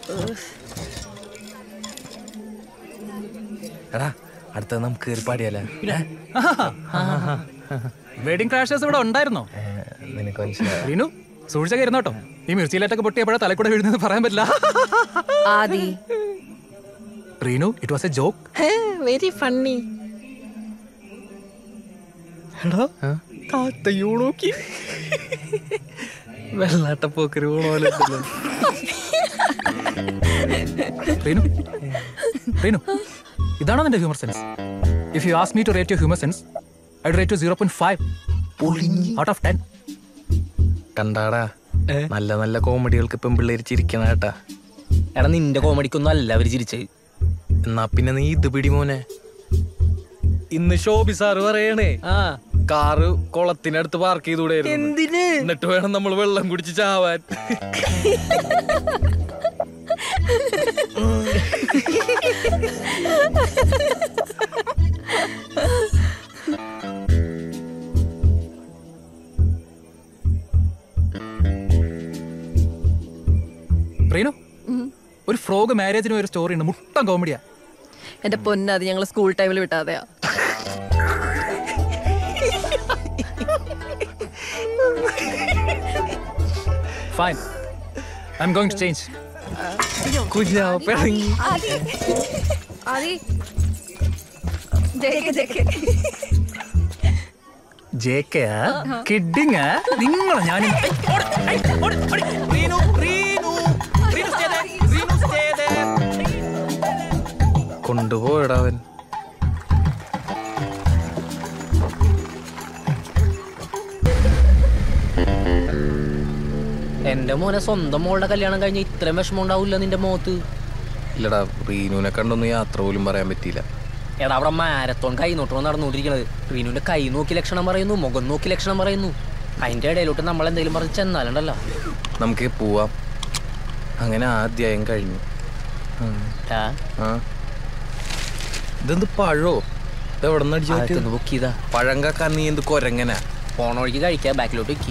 എടാ അടുത്ത നമുക്ക് കയറി പാടിയല്ലേ വെഡിങ് ക്രാഷേഴ്സ് ഇവിടെ ഉണ്ടായിരുന്നോ നിനക്ക് മനസ്സിലായി റീനു സൂക്ഷിച്ച കയറുന്നോട്ടോ ഈ മ്യൂസിയലൈറ്റൊക്കെ പൊട്ടിയപ്പോഴാ തലക്കൂടെ വീഴുന്നത് പറയാൻ പറ്റില്ല Adi Reenu it was a joke very funny എടാ താത്ത യൂണോക്കി വെള്ളാട്ടപ്പോക്കര് പോലെ റീനു റീനു ഇതാണോ നിന്റെ humour sense if you ask me to rate you humour sense I rate to zero point five out of ten കണ്ടാടാ നല്ല നല്ല കോമഡികൾക്ക് ഇപ്പം പിള്ളേര് ചിരിക്കണ കേട്ടാ എടാ നിന്റെ കോമഡിക്കൊന്നും അല്ല അവര് ചിരിച്ചത് എന്നാ പിന്നെ നീ ഇത് പിടി മോനെ ഇന്ന് ശോഭി സാറ് പറയണേ കാറ് കുളത്തിനടുത്ത് പാർക്ക് ചെയ്തൂടെ എന്തിന് എന്നിട്ട് വേണം നമ്മൾ വെള്ളം കുടിച്ച് ചാവാൻ റീനു ഒരു ഫ്രോഗ് മാരേജിന് ഒരു സ്റ്റോറി ഉണ്ട് മുട്ടം കോമഡിയാ എന്റെ പൊന്നത് ഞങ്ങൾ സ്കൂൾ ടൈമിൽ വിട്ടാതെയാ fine I'm going to change കുഞ്ഞാവ് പിണങ്ങി ആദി ജയിക്ക് ജയിക്ക് ജെ കെ കിഡിങ് നിങ്ങൾ ഞാൻ കൊണ്ടുപോയടാ അവൻ എന്റെ മോനെ സ്വന്തം മോളുടെ കല്യാണം കഴിഞ്ഞ ഇത്രയും വിഷമം ഉണ്ടാവില്ല നിന്റെ മുഖത്ത് ഇല്ലടാ റീനുവിനെ കണ്ടൊന്നും യാത്ര പോലും പറയാൻ പറ്റിയില്ല എടാ അവിടെ മാരത്തോൺ കൈ നോട്ടം നടന്നുകൊണ്ടിരിക്കണത് റീനുവിന്റെ കൈ നോക്കി ലക്ഷണം പറയുന്നു മുഖം നോക്കി ലക്ഷണം പറയുന്നു അതിന്റെ ഇടയിലോട്ട് നമ്മൾ എന്തെങ്കിലും പറഞ്ഞ് ചെന്നാലുണ്ടല്ലോ നമുക്ക് പോവാം അങ്ങനെ ആ അധ്യായം കഴിഞ്ഞു ഉം. ടാ, ആ ഇതെന്ത് പഴോ ഇതെവിടെ നിന്ന് അടിച്ചു അകത്തുനിന്ന് ബുക്ക് ചെയ്താ പഴം കാക്കാൻ നീ എന്ത് കൊരങ്ങനാ പോണ വഴിക്ക് കഴിക്കാ ബാക്കിലോട്ട് വെക്കി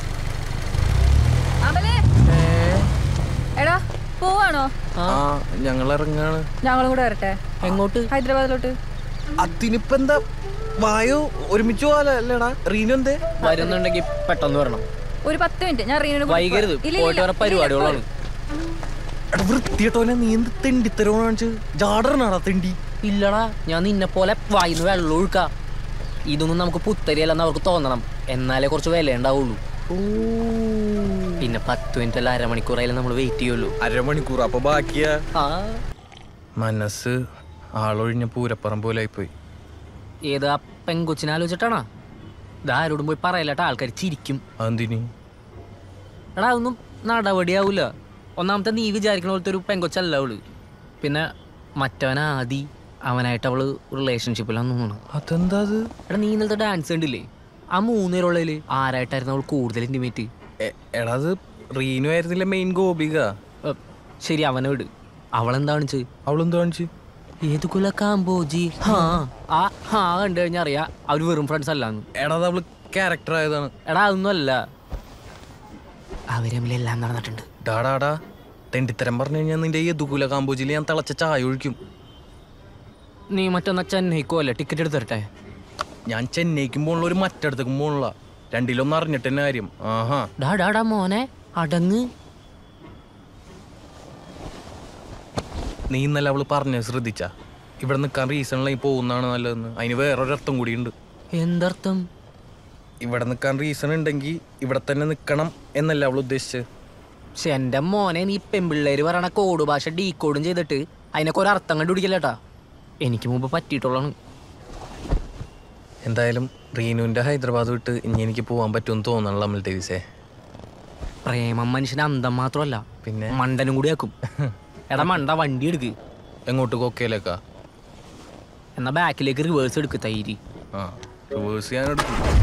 അമലേ എടാ പോവാണോ ആ ഞങ്ങൾ ഇറങ്ങാണ് ഞങ്ങളും കൂടെ വരട്ടെ എങ്ങോട്ട് ഹൈദരാബാദിലോട്ട് അതിനിപ്പോ എന്താ വായോ ഒരുമിച്ച് പോവാലല്ലടാ റീനു എന്തേ വരുന്നുണ്ടെങ്കിൽ പെട്ടെന്ന് വരണം ഒരു പത്ത് മിനിറ്റ് ഞാൻ റീനു വൈകരുത് പോയിട്ട് വേറെ പരിപാടികളാണ് എടാ വൃത്തിയിട്ടോനെ നീ എന്ത് തെണ്ടിത്തരോ കാണിച്ച് ജാടറിനാടാ തെണ്ടി ഇല്ലടാ ഞാൻ നിന്നെ പോലെ വായിന്ന് വെള്ളം ഒഴുക്ക ഇതൊന്നും നമുക്ക് പുത്തരിയല്ലെന്ന് അവർക്ക് തോന്നണം എന്നാലേ കുറച്ച് വില ഉണ്ടാവുള്ളൂ പിന്നെ പത്ത് മിനിറ്റ് അല്ല അരമണിക്കൂറായാലും നമ്മൾ വെയിറ്റ് ചെയ്യുള്ളൂ അരമണിക്കൂർ അപ്പൊ ബാക്കിയാ ആ മനസ്സ് ആളൊഴിഞ്ഞ പൂരപ്പുറം പോലെ ആയിപ്പോയി ഏത് ആ പെങ്കൊച്ചിനെ ആലോചിച്ചിട്ടാണോ ഇതാരോടും പോയി പറയലട്ടാ ആൾക്കാർ ചിരിക്കും അതെന്തിനി എടാ അതൊന്നും നടപടിയാവൂല ഒന്നാമത്തെ നീ വിചാരിക്കണ പോലത്തെ ഒരു പെങ്കൊച്ചല്ല അവള് പിന്നെ മറ്റവൻ ആദി അവനായിട്ട് അവള് റിലേഷൻഷിപ്പിലാന്ന് തോന്നുന്നു അതെന്താ അത് എടാ നീ ഇന്നലത്തെ ഡാൻസ് കണ്ടില്ലേ ആ മൂന്നുപേരുള്ളതില് ആരായിട്ടായിരുന്നു അവൾ കൂടുതൽ ഇന്റിമേറ്റ് എ- എടാ അത് റീനു ആയിരുന്നില്ല മെയിൻ ഗോപിക ശരി അവനെ വിട് അവളെന്താണ് ചെയ് അവളെന്ത് കാണിച്ച് ഏത് കുല കാമ്പോജി ഹാ ആ ഹാ കണ്ടു കഴിഞ്ഞാൽ അറിയാം അവര് വെറും ഫ്രണ്ട്സ് അല്ലാന്ന് എടാ അത് അവള് ക്യാരക്ടർ ആയതാണ് എടാ അതൊന്നും അല്ല അവര് തമ്മിലെല്ലാം നടന്നിട്ടുണ്ട് ഡാടാടാ തെണ്ടിത്തരം പറഞ്ഞു കഴിഞ്ഞാൽ നിന്റെ ഈ ദുകുല കാമ്പോജിൽ ഞാൻ തിളച്ച ചായ ഒഴിക്കും നീ മറ്റൊന്ന ചെന്നൈക്കോ അല്ലേ ടിക്കറ്റ് എടുത്ത് തരട്ടെ ഞാൻ ചെന്നൈക്കും പോകണുള്ള ഒരു മറ്റിടത്തേക്കും പോകണില്ല രണ്ടിലൊന്നും അറിഞ്ഞിട്ട് തന്നെ കാര്യം ആഹാ ഡാ ഡാ ഡാ മോനെ അടങ്ങ് നീ ഇന്നലെ അവള് പറഞ്ഞത് ശ്രദ്ധിച്ച ഇവിടെ നിൽക്കാൻ റീസണിലായി പോകുന്നതാണ് നല്ലതെന്ന് അതിന് വേറൊരർത്ഥം കൂടിയുണ്ട് എന്തർത്ഥം ഇവിടെ നിൽക്കാൻ റീസൺ ഉണ്ടെങ്കിൽ ഇവിടെ തന്നെ നിൽക്കണം എന്നല്ല അവൾ ഉദ്ദേശിച്ചത് പക്ഷെ എന്റെ മോനെ നീ പെമ്പിള്ളേര് പറയണ കോഡ് ഭാഷ ഡീ കോഡും ചെയ്തിട്ട് അതിനൊക്കെ ഒരു അർത്ഥം കണ്ടുപിടിക്കല്ലേട്ടാ എനിക്ക് മുമ്പ് പറ്റിയിട്ടുള്ളതാണ് എന്തായാലും റീനുവിന്റെ ഹൈദരാബാദ് വിട്ട് ഇനി എനിക്ക് പോകാൻ പറ്റുമെന്ന് തോന്നണല്ലോ അമൽ ഡേവിസേ പ്രേമം മനുഷ്യന്റെ അന്തം മാത്രമല്ല പിന്നെ മണ്ടനും കൂടി ആക്കും എടാ മണ്ട വണ്ടി എടുക്ക് എങ്ങോട്ട് കൊക്കയിലേക്കാ എന്നാ ബാക്കിലേക്ക് റിവേഴ്സ് എടുക്ക് തൈര് ആ റിവേഴ്സ് ചെയ്യാൻ എടുക്കും